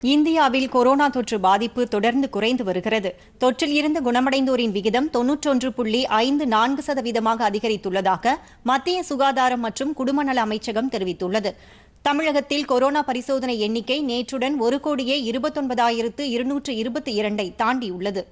இந்தியாவில் கொரோனா தொற்று பாதிப்பு தொடர்ந்து குறைந்து வருகிறது தொற்றில் இருந்து குணமடைந்தோரின் விகிதம் தொன்னூற்றொன்று புள்ளி ஐந்து நான்கு சதவீதமாக அதிகரித்துள்ளதாக மத்திய சுகாதாரம் மற்றும் குடும்பநல அமைச்சகம் தெரிவித்துள்ளது தமிழகத்தில் கொரோனா பரிசோதனை எண்ணிக்கை நேற்றுடன் ஒரு கோடியே இருபத்தொன்பதாயிரத்து இருநூற்று இருபத்தி இரண்டை தாண்டியுள்ளது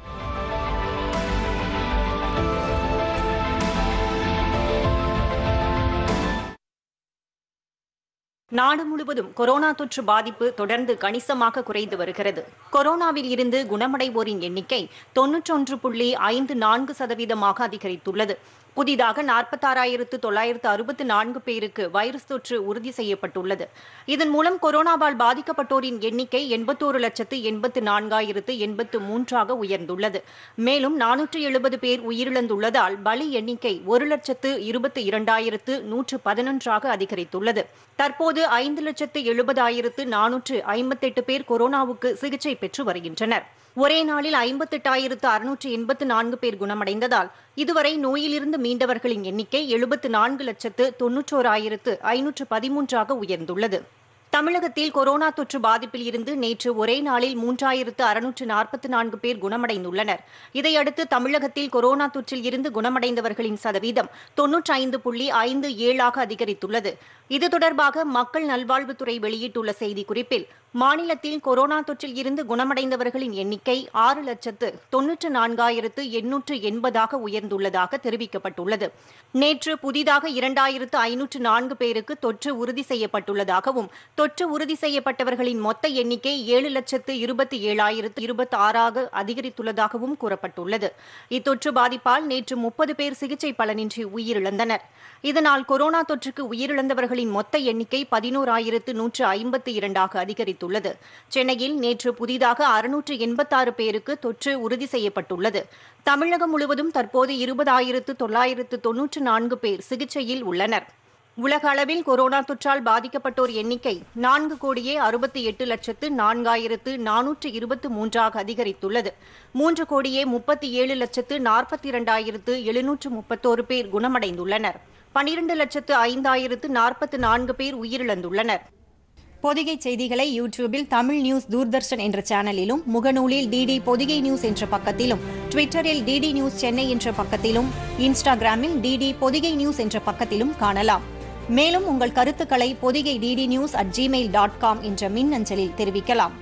நாடு முழுவதும் கொரோனா தொற்று பாதிப்பு தொடர்ந்து கணிசமாக குறைந்து வருகிறது கொரோனாவில் இருந்து குணமடைவோரின் எண்ணிக்கை தொன்னூற்றொன்று புள்ளி ஐந்து நான்கு சதவீதமாக அதிகரித்துள்ளது புதிதாக நாற்பத்தாறாயிரத்து தொள்ளாயிரத்து அறுபத்து நான்கு பேருக்கு வைரஸ் தொற்று உறுதி செய்யப்பட்டுள்ளது இதன் மூலம் கொரோனாவால் பாதிக்கப்பட்டோரின் எண்ணிக்கை எண்பத்தோரு லட்சத்து எண்பத்து நான்காயிரத்து எண்பத்து மூன்றாக உயர்ந்துள்ளது மேலும் நானூற்று எழுபது பேர் உயிரிழந்துள்ளதால் பலி எண்ணிக்கை ஒரு லட்சத்து இருபத்தி இரண்டாயிரத்து நூற்று பதினொன்றாக அதிகரித்துள்ளது தற்போது ஐந்து லட்சத்து எழுபதாயிரத்து நானூற்று ஐம்பத்தெட்டு பேர் கொரோனாவுக்கு சிகிச்சை பெற்று வருகின்றனர் ஒரே நாளில் ஐம்பத்தெட்டாயிரத்து அறுநூற்று எண்பத்து நான்கு பேர் குணமடைந்ததால் இதுவரை நோயிலிருந்து மீண்டவர்களின் எண்ணிக்கை எழுபத்து நான்கு லட்சத்து தொன்னூற்றோராயிரத்து ஐநூற்று பதிமூன்றாக உயர்ந்துள்ளது தமிழகத்தில் கொரோனா தொற்று பாதிப்பில் இருந்து நேற்று ஒரே நாளில் மூன்றாயிரத்து அறுநூற்று நாற்பத்தி நான்கு பேர் குணமடைந்துள்ளனர் இதையடுத்து தமிழகத்தில் கொரோனா தொற்றில் இருந்து குணமடைந்தவர்களின் சதவீதம் தொன்னூற்றி ஐந்து புள்ளி ஐந்து ஏழாக அதிகரித்துள்ளது இது தொடர்பாக மக்கள் நல்வாழ்வுத்துறை வெளியிட்டுள்ள செய்திக்குறிப்பில் மாநிலத்தில் கொரோனா தொற்றில் இருந்து குணமடைந்தவர்களின் எண்ணிக்கை ஆறு லட்சத்து தொன்னூற்று நான்காயிரத்து எண்ணூற்று எண்பதாக உயர்ந்துள்ளதாக தெரிவிக்கப்பட்டுள்ளது நேற்று புதிதாக இரண்டாயிரத்து ஐநூற்று நான்கு பேருக்கு தொற்று உறுதி செய்யப்பட்டுள்ளதாகவும் தொற்று உறுதி செய்யப்பட்டவர்களின் மொத்த எண்ணிக்கை ஏழு லட்சத்து இருபத்தி ஏழாயிரத்து இருபத்தி ஆறாக அதிகரித்துள்ளதாகவும் கூறப்பட்டுள்ளது இத்தொற்று பாதிப்பால் நேற்று முப்பது பேர் சிகிச்சை பலனின்றி உயிரிழந்தனர் இதனால் கொரோனா தொற்றுக்கு உயிரிழந்தவர்களின் மொத்த எண்ணிக்கை பதினோராயிரத்து நூற்று ஐம்பத்தி இரண்டாக அதிகரித்துள்ளது சென்னையில் நேற்று புதிதாக அறுநூற்று எண்பத்தாறு பேருக்கு தொற்று உறுதி செய்யப்பட்டுள்ளது தமிழகம் முழுவதும் தற்போது இருபதாயிரத்து தொள்ளாயிரத்து தொன்னூற்று நான்கு பேர் சிகிச்சையில் உள்ளனர் உலக அளவில் கொரோனா தொற்றால் பாதிக்கப்பட்டோர் எண்ணிக்கை நான்கு கோடியே அறுபத்தி எட்டு லட்சத்து நான்காயிரத்து நானூற்று இருபத்து மூன்றாக அதிகரித்துள்ளது மூன்று கோடியே முப்பத்தி ஏழு லட்சத்து நாற்பத்தி இரண்டாயிரத்து எழுநூற்று முப்பத்தோரு பேர் குணமடைந்துள்ளனர் பனிரண்டு லட்சத்து ஐந்தாயிரத்து நாற்பத்து நான்கு பேர் உயிரிழந்துள்ளனர் பொதிகை செய்திகளை யூடியூபில் தமிழ் நியூஸ் தூர்தர்ஷன் என்ற சேனலிலும் முகநூலில் டிடி பொதிகை நியூஸ் என்ற பக்கத்திலும் ட்விட்டரில் டிடி நியூஸ் சென்னை என்ற பக்கத்திலும் இன்ஸ்டாகிராமில் டிடி பொதிகை நியூஸ் என்ற பக்கத்திலும் காணலாம் மேலும் உங்கள் கருத்துக்களை Podhigai DD news at Gmail dot com என்ற மின்னஞ்சலில் தெரிவிக்கலாம்